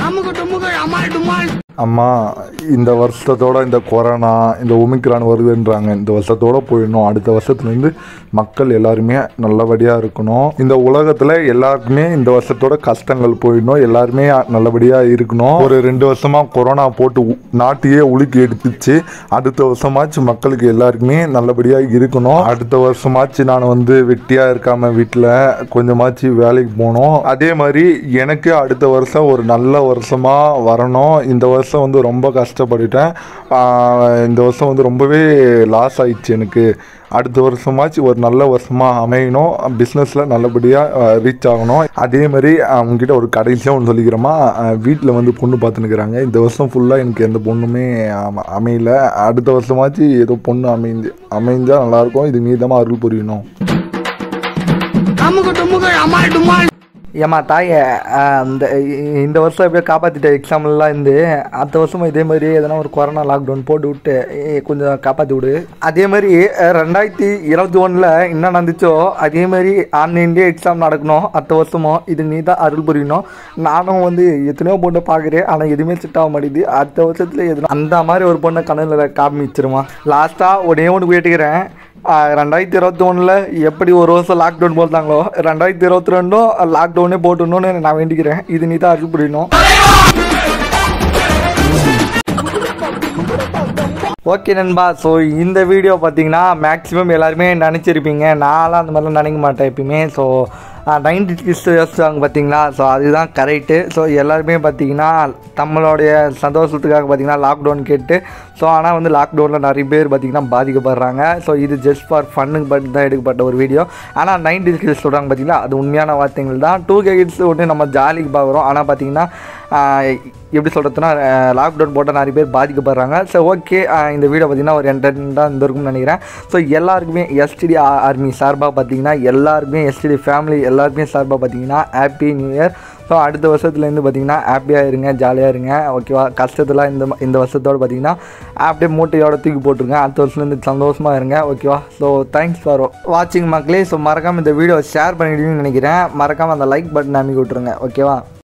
அமுக்கு டுமுக்கு அமால் டுமால் அம்மா இந்த வருஷத்தோட இந்த கொரோனா இந்த ஒமிக்ரான் வருதுன்றாங்க இந்த வருஷத்தோட போயிடணும் அடுத்த வருஷத்துலேருந்து மக்கள் எல்லாருமே நல்லபடியாக இருக்கணும் இந்த உலகத்தில் எல்லாருக்குமே இந்த வருஷத்தோட கஷ்டங்கள் போயிடணும் எல்லாருமே நல்லபடியாக இருக்கணும் ஒரு ரெண்டு வருஷமாக கொரோனா போட்டு உ- நாட்டையே உலுக்கி எடுத்துச்சு அடுத்த வருஷமாச்சு மக்களுக்கு எல்லாருக்குமே நல்லபடியாக இருக்கணும் அடுத்த வருஷமாச்சு நான் வந்து வெட்டியாக இருக்காமல் வீட்டில் கொஞ்சமாச்சு வேலைக்கு போகணும் அதே மாதிரி எனக்கு அடுத்த வருஷம் ஒரு நல்ல வருஷமாக வரணும் இந்த வருஷம் வந்து ரொம்ப கஷ்டப்பட்டுட்டேன் ஆஹ் இந்த வருஷம் வந்து ரொம்பவே லாஸ் ஆயிடுச்சு எனக்கு அடுத்த வருஷமாச்சு ஒரு நல்ல வருஷமாக அமையணும் பிஸ்னஸில் நல்லபடியாக ரீச் ஆகணும் அதே மாதிரி அவங்ககிட்ட ஒரு கடைசியாக ஒன்று சொல்லிக்கிறோமா வீட்டில் வந்து பொண்ணு பார்த்துன்னுக்குறாங்க இந்த வருஷம் ஃபுல்லாக எனக்கு எந்த பொண்ணுமே அம- அமையல அடுத்த வருஷமாச்சு ஏதோ பொண்ணு அமைஞ்சு அமைஞ்சா நல்லாயிருக்கும் இது மீதமாக அருள் புரியணும் அமுக்கு டுமுக்கு அமால் டுமால் ஏம்மா தாயே ஆஹ் இந்த இ- இந்த வருஷம் எப்படியோ காப்பாற்றிட்ட எக்ஸாம்லாம் இருந்து அடுத்த வருஷமும் இதே மாதிரி எதனா ஒரு கொரோனா லாக்டவுன் போட்டு விட்டு ஏ, கொஞ்சம் காப்பாற்றி விடு அதே மாதிரி அஹ், ரெண்டாயிரத்தி இருபத்தி ஒன்றில் என்ன நடந்துச்சோ அதே மாதிரி ஆன்லைன்லேயே எக்ஸாம் நடக்கணும் அடுத்த வருஷமும் இது நீ தான் அருள் புரியணும் நானும் வந்து எத்தனையோ பொண்ணை பார்க்குறேன் ஆனால் எதுவுமே செட் ஆக மாட்டேங்குது அடுத்த வருஷத்தில் எதுனா அந்த மாதிரி ஒரு பொண்ணை கனவில் காமிச்சிருமா லாஸ்ட்டாக ஒரே ஒன்று கேட்டுக்கிறேன் ஆஹ் ரெண்டாயிரத்தி இருபத்தி ஒன்றில் எப்படி ஒரு வருஷம் லாக்டவுன் போட்டாங்களோ ரெண்டாயிரத்தி இருபத்தி ரெண்டும் லாக்டவுனே போட்டுடணும்னு நான் வேண்டிக்கிறேன் இது நீ தான் அருள் புரியணும் ஓகே நண்பா ஸோ இந்த வீடியோ பார்த்தீங்கன்னா மேக்ஸிமம் எல்லாருமே நினச்சிருப்பீங்க நான்லாம் அந்த மாதிரிலாம் நினைக்க மாட்டேன் எப்பயுமே ஸோ நைன்டி கிட்ஸ் யோசிச்சாங்க பார்த்தீங்களா ஸோ அதுதான் கரெக்டு ஸோ எல்லாருமே பார்த்தீங்கன்னா நம்மளுடைய சந்தோஷத்துக்காக பார்த்தீங்கன்னா லாக்டவுன் கேட்டு ஸோ ஆனால் வந்து லாக்டவுனில் நிறைய பேர் பார்த்தீங்கன்னா பாதிக்கப்படுறாங்க ஸோ இது ஜஸ்ட் ஃபார் ஃபன்னுக்கு பட் தான் எடுக்கப்பட்ட ஒரு வீடியோ ஆனால் நைன்டி கிட்ஸ் சொல்கிறாங்க பார்த்தீங்களா அது உண்மையான வார்த்தைகள் தான் டூ கே கிட்ஸ் ஒன்று நம்ம ஜாலிக்கு பார்க்குறோம் ஆனால் பார்த்தீங்கன்னா ஆஹ் எப்படி சொல்கிறதுனா லாக்டவுன் போட்டால் நிறைய பேர் பாதிக்கப்படுறாங்க ஸோ ஓகே இந்த வீடியோ பார்த்தீங்கன்னா ஒரு என்டர்டைன்மெண்ட்டாக இருந்திருக்கும்னு நினைக்கிறேன் ஸோ எல்லாருக்குமே எஸ்டிடி ஆர்மி சார்பாக பார்த்தீங்கன்னா எல்லாருக்குமே எஸ்டிடி ஃபேமிலி எல்லாருக்குமே சார்பாக பார்த்தீங்கன்னா ஹாப்பி நியூ இயர் ஸோ அடுத்த வருஷத்துலேருந்து பார்த்தீங்கன்னா ஹாப்பியாக இருங்க ஜாலியாக இருங்க ஓகேவா கஷ்டத்தில் இந்த ம- இந்த வருஷத்தோடு பார்த்தீங்கன்னா அப்படியே மூட்டையோட தூக்கி போட்டுருங்க அடுத்த வருஷத்துலேருந்து சந்தோஷமாக இருங்க ஓகேவா ஸோ தேங்க்ஸ் ஃபார் வாட்சிங் மக்களே ஸோ மறக்காமல் இந்த வீடியோ ஷேர் பண்ணிடுவீங்கன்னு நினைக்கிறேன் மறக்காமல் அந்த லைக் பட்டன் அமைக்க விட்ருங்க ஓகேவா